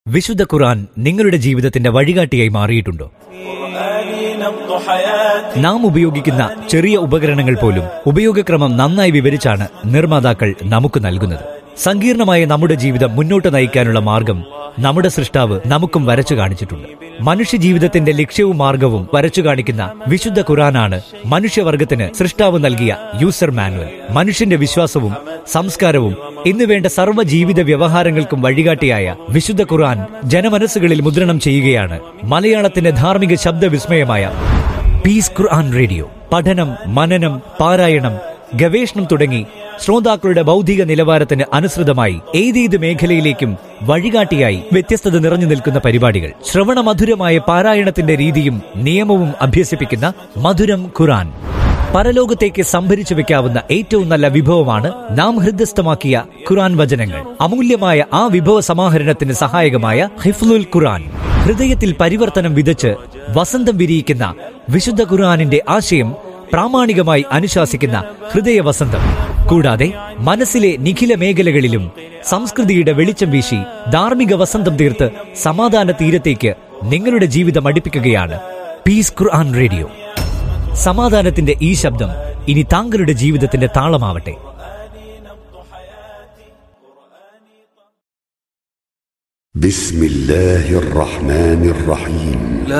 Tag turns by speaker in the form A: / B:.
A: വിശുദ്ധ ഖുർആൻ നിങ്ങളുടെ ജീവിതത്തിന്റെ വഴികാട്ടിയായി മാറിയിട്ടുണ്ടോ നാം ഉപയോഗിക്കുന്ന ചെറിയ ഉപകരണങ്ങൾ പോലും ഉപയോഗക്രമം നന്നായി വിവരിച്ചാണ് നിർമ്മാതാക്കൾ നമുക്ക് നൽകുന്നത് സങ്കീർണമായ നമ്മുടെ ജീവിതം മുന്നോട്ട് നയിക്കാനുള്ള മാർഗം നമ്മുടെ സൃഷ്ടാവ് നമുക്കും വരച്ചു കാണിച്ചിട്ടുണ്ട് മനുഷ്യ ജീവിതത്തിന്റെ ലക്ഷ്യവും മാർഗവും വരച്ചു കാണിക്കുന്ന വിശുദ്ധ ഖുറാനാണ് മനുഷ്യവർഗത്തിന് സൃഷ്ടാവ് നൽകിയ യൂസർ മാനുവൽ മനുഷ്യന്റെ വിശ്വാസവും സംസ്കാരവും എന്നുവേണ്ട സർവ്വ ജീവിത വ്യവഹാരങ്ങൾക്കും വഴികാട്ടിയായ വിശുദ്ധ ഖുർആൻ ജനമനസ്സുകളിൽ മുദ്രണം ചെയ്യുകയാണ് മലയാളത്തിന്റെ ധാർമ്മിക ശബ്ദവിസ്മയമായ പീസ് ഖുർആൻ റേഡിയോ പഠനം മനനം പാരായണം ഗവേഷണം തുടങ്ങി ശ്രോതാക്കളുടെ ബൗദ്ധിക നിലവാരത്തിന് അനുസൃതമായി ഏതേത് മേഖലയിലേക്കും വഴികാട്ടിയായി വ്യത്യസ്തത നിറഞ്ഞു നിൽക്കുന്ന പരിപാടികൾ ശ്രവണമധുരമായ പാരായണത്തിന്റെ രീതിയും നിയമവും അഭ്യസിപ്പിക്കുന്ന മധുരം ഖുറാൻ പരലോകത്തേക്ക് സംഭരിച്ചു വെക്കാവുന്ന ഏറ്റവും നല്ല വിഭവമാണ് നാം ഹൃദയസ്ഥമാക്കിയ ഖുറാൻ വചനങ്ങൾ അമൂല്യമായ ആ വിഭവ സമാഹരണത്തിന് സഹായകമായ ഹിഫ്ലുൽ ഖുറാൻ ഹൃദയത്തിൽ പരിവർത്തനം വിതച്ച് വസന്തം വിരിയിക്കുന്ന വിശുദ്ധ ഖുർആാനിന്റെ ആശയം പ്രാമാണികമായി അനുശാസിക്കുന്ന ഹൃദയ വസന്തം കൂടാതെ മനസ്സിലെ നിഖില മേഖലകളിലും സംസ്കൃതിയുടെ വെളിച്ചം വീശി ധാർമ്മിക വസന്തം തീർത്ത് സമാധാന തീരത്തേക്ക് നിങ്ങളുടെ ജീവിതം അടുപ്പിക്കുകയാണ് പീസ് ഖുർആൻ റേഡിയോ സമാധാനത്തിന്റെ ഈ ശബ്ദം ഇനി താങ്കളുടെ ജീവിതത്തിന്റെ താളമാവട്ടെ
B: بسم الله الرحمن الرحيم